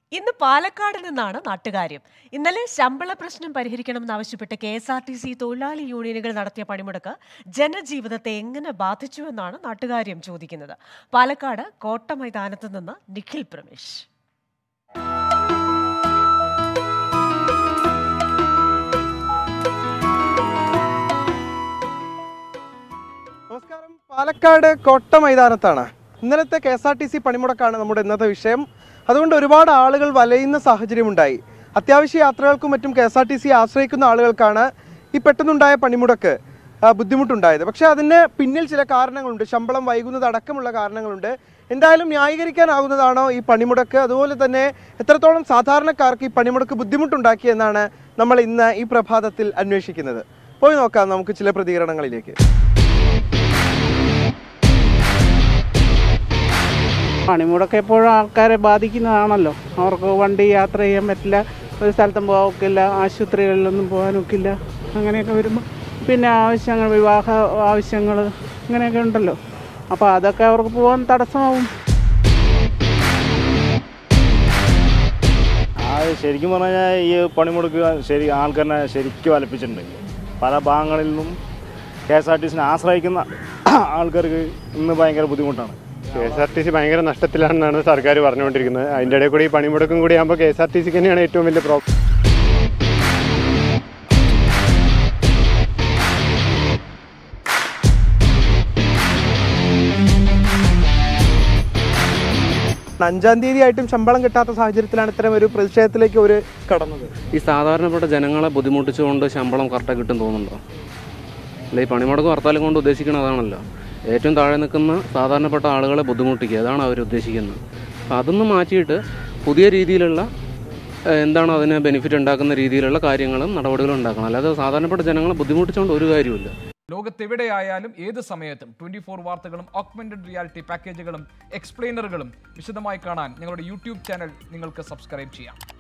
ഇന്ന് പാലക്കാട് നിന്നാണ് നാട്ടുകാര്യം ഇന്നലെ ശമ്പള പ്രശ്നം പരിഹരിക്കണമെന്നാവശ്യപ്പെട്ട് K S R T C തൊഴിലാളി യൂണിയനുകൾ നടത്തിയ പണിമുടക്ക് ജനജീവിതത്തെ എങ്ങനെ ബാധിച്ചുവെന്നാണ് നാട്ടുകാര്യം ചോദിക്കുന്നത് പാലക്കാട് കോട്ട മൈതാനത്ത് നിന്ന് നിഖിൽ പ്രമേഷ് നമസ്കാരം പാലക്കാട് കോട്ട മൈതാനത്താണ് ഇന്നലത്തെ K S R T C പണിമുടക്കാണ് നമ്മുടെ ഇന്നത്തെ വിഷയം അതുകൊണ്ട് ഒരുപാട് ആളുകൾ വലയുന്ന സാഹചര്യമുണ്ടായി അത്യാവശ്യ യാത്രകൾക്കും മറ്റും K S R T C ആശ്രയിക്കുന്ന ആളുകൾക്കാണ് ഈ പെട്ടെന്നുണ്ടായ പണിമുടക്ക് ആ, ബുദ്ധിമുട്ടുണ്ടായത് പക്ഷേ അതിന് പിന്നിൽ ചില കാരണങ്ങളുണ്ട് ശമ്പളം വൈകുന്നത് അടക്കമുള്ള കാരണങ്ങളുണ്ട് എന്തായാലും ന്യായീകരിക്കാനാവുന്നതാണോ ഈ പണിമുടക്ക് അതുപോലെ തന്നെ എത്രത്തോളം സാധാരണക്കാർക്ക് ഈ പണിമുടക്ക് ബുദ്ധിമുട്ടുണ്ടാക്കിയെന്നാണ് നമ്മൾ ഇന്ന് ഈ പ്രഭാതത്തിൽ അന്വേഷിക്കുന്നത് പോയി നോക്കാം നമുക്ക് ചില പ്രതികരണങ്ങളിലേക്ക് പണിമുടക്ക് എപ്പോഴും ആൾക്കാരെ ബാധിക്കുന്നതാണല്ലോ അവർക്ക് വണ്ടി യാത്ര ചെയ്യാൻ പറ്റില്ല ഒരു സ്ഥലത്തും പോകാൻ ഒക്കില്ല ആശുപത്രികളിലൊന്നും പോകാൻ ഒക്കില്ല അങ്ങനെയൊക്കെ വരുമ്പോൾ പിന്നെ ആവശ്യങ്ങൾ വിവാഹ ആവശ്യങ്ങൾ അങ്ങനെയൊക്കെ ഉണ്ടല്ലോ അപ്പോൾ അതൊക്കെ അവർക്ക് പോകാൻ തടസ്സമാവും ആ ശരിക്കും പറഞ്ഞു കഴിഞ്ഞാൽ ഈ പണിമുടക്ക് ശരി ആൾക്കാരെ ശരിക്കും അലപ്പിച്ചിട്ടുണ്ട് പല ഭാഗങ്ങളിൽ നിന്നും കെ എസ് ആർ ടി സിനെ ആശ്രയിക്കുന്ന ആൾക്കാർക്ക് ഇന്ന് ഭയങ്കര ബുദ്ധിമുട്ടാണ് K S R T C ഭയങ്കര നഷ്ടത്തിലാണെന്നാണ് സർക്കാർ പറഞ്ഞുകൊണ്ടിരിക്കുന്നത് അതിൻ്റെ ഇടയിൽ കൂടി ഈ പണിമുടക്കും കൂടി ആകുമ്പോൾ കെ എസ് ആർ ടി സിക്ക് തന്നെയാണ് ഏറ്റവും വലിയ പ്രോബ്ലം അഞ്ചാം തീയതി ആയിട്ടും ശമ്പളം കിട്ടാത്ത സാഹചര്യത്തിലാണ് ഇത്തരം ഒരു പ്രതിഷേധത്തിലേക്ക് ഒരു കടന്നത് ഈ സാധാരണപ്പെട്ട ജനങ്ങളെ ബുദ്ധിമുട്ടിച്ചുകൊണ്ട് ശമ്പളം കറക്റ്റായി കിട്ടും തോന്നുന്നുണ്ടോ അല്ല ഈ പണിമുടക്ക് ഹർത്താലും കൊണ്ട് ഉദ്ദേശിക്കുന്നത് അതാണല്ലോ ഏറ്റവും താഴെ നിൽക്കുന്ന സാധാരണപ്പെട്ട ആളുകളെ ബുദ്ധിമുട്ടിക്കുക അതാണ് അവർ ഉദ്ദേശിക്കുന്നത് അപ്പം അതൊന്ന് മാറ്റിയിട്ട് പുതിയ രീതിയിലുള്ള ഏഹ്, എന്താണ് അതിന് ബെനിഫിറ്റ് ഉണ്ടാക്കുന്ന രീതിയിലുള്ള കാര്യങ്ങളും നടപടികളും ഉണ്ടാക്കണം അല്ലാതെ സാധാരണപ്പെട്ട ജനങ്ങളെ ബുദ്ധിമുട്ടിച്ചുകൊണ്ട് ഒരു കാര്യമില്ല ലോകത്തെവിടെയായാലും ഏത് സമയത്തും ട്വന്റി ഫോർ വാർത്തകളും ഓഗ്മെന്റഡ് റിയാലിറ്റി പാക്കേജുകളും എക്സ്പ്ലെയിനറുകളും വിശദമായി കാണാൻ ഞങ്ങളുടെ യൂട്യൂബ് ചാനൽ നിങ്ങൾക്ക് സബ്സ്ക്രൈബ് ചെയ്യാം